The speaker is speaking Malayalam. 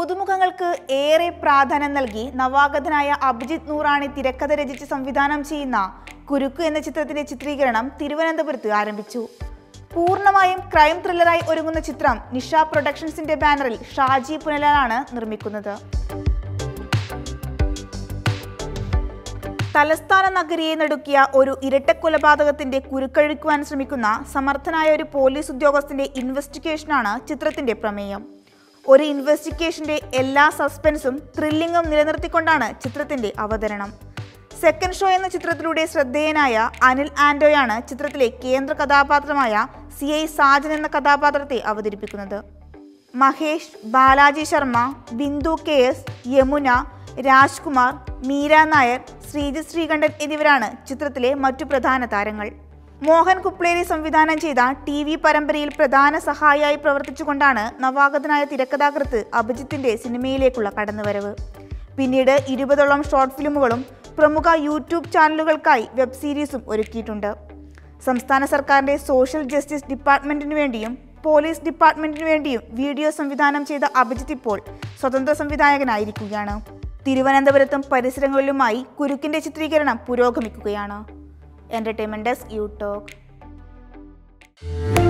പുതുമുഖങ്ങൾക്ക് ഏറെ പ്രാധാന്യം നൽകി നവാഗതനായ അഭിജിത് നൂറാണി തിരക്കഥ രചിച്ച് സംവിധാനം ചെയ്യുന്ന കുരുക്ക് എന്ന ചിത്രത്തിന്റെ ചിത്രീകരണം തിരുവനന്തപുരത്ത് ആരംഭിച്ചു പൂർണ്ണമായും ക്രൈം ത്രില്ലറായി ഒരുങ്ങുന്ന ചിത്രം നിഷ പ്രൊഡക്ഷൻസിന്റെ ബാനറിൽ ഷാജി പുനലാലാണ് നിർമ്മിക്കുന്നത് തലസ്ഥാന നഗരിയെ നടുക്കിയ ഒരു ഇരട്ടക്കൊലപാതകത്തിന്റെ കുരുക്കഴിക്കുവാൻ ശ്രമിക്കുന്ന സമർത്ഥനായ ഒരു പോലീസ് ഉദ്യോഗസ്ഥന്റെ ഇൻവെസ്റ്റിഗേഷനാണ് ചിത്രത്തിന്റെ പ്രമേയം ഒരു ഇൻവെസ്റ്റിഗേഷന്റെ എല്ലാ സസ്പെൻസും ത്രില്ലിങ്ങും നിലനിർത്തിക്കൊണ്ടാണ് ചിത്രത്തിന്റെ അവതരണം സെക്കൻഡ് ഷോ എന്ന ചിത്രത്തിലൂടെ ശ്രദ്ധേയനായ അനിൽ ആൻഡോയാണ് ചിത്രത്തിലെ കേന്ദ്ര കഥാപാത്രമായ സി ഐ സാജൻ എന്ന കഥാപാത്രത്തെ അവതരിപ്പിക്കുന്നത് മഹേഷ് ബാലാജി ശർമ്മ ബിന്ദു കെ എസ് യമുന രാജ്കുമാർ മീര നായർ ശ്രീജിത് ശ്രീകണ്ഠൻ എന്നിവരാണ് ചിത്രത്തിലെ മറ്റു പ്രധാന താരങ്ങൾ മോഹൻ കുപ്ലേരി സംവിധാനം ചെയ്ത ടി വി പരമ്പരയിൽ പ്രധാന സഹായിയായി പ്രവർത്തിച്ചുകൊണ്ടാണ് നവാഗതനായ തിരക്കഥാകൃത്ത് അഭിജിത്തിന്റെ സിനിമയിലേക്കുള്ള കടന്നുവരവ് പിന്നീട് ഇരുപതോളം ഷോർട്ട് ഫിലിമുകളും പ്രമുഖ യൂട്യൂബ് ചാനലുകൾക്കായി വെബ് സീരീസും ഒരുക്കിയിട്ടുണ്ട് സംസ്ഥാന സർക്കാരിന്റെ സോഷ്യൽ ജസ്റ്റിസ് ഡിപ്പാർട്ട്മെന്റിനു വേണ്ടിയും പോലീസ് ഡിപ്പാർട്ട്മെന്റിനു വേണ്ടിയും വീഡിയോ സംവിധാനം ചെയ്ത അഭിജിത്ത് ഇപ്പോൾ സ്വതന്ത്ര സംവിധായകനായിരിക്കുകയാണ് തിരുവനന്തപുരത്തും പരിസരങ്ങളിലുമായി കുരുക്കിന്റെ ചിത്രീകരണം പുരോഗമിക്കുകയാണ് എന്റർടൈൻമെന്റ് ഡെസ്ക് യു ടോക്ക്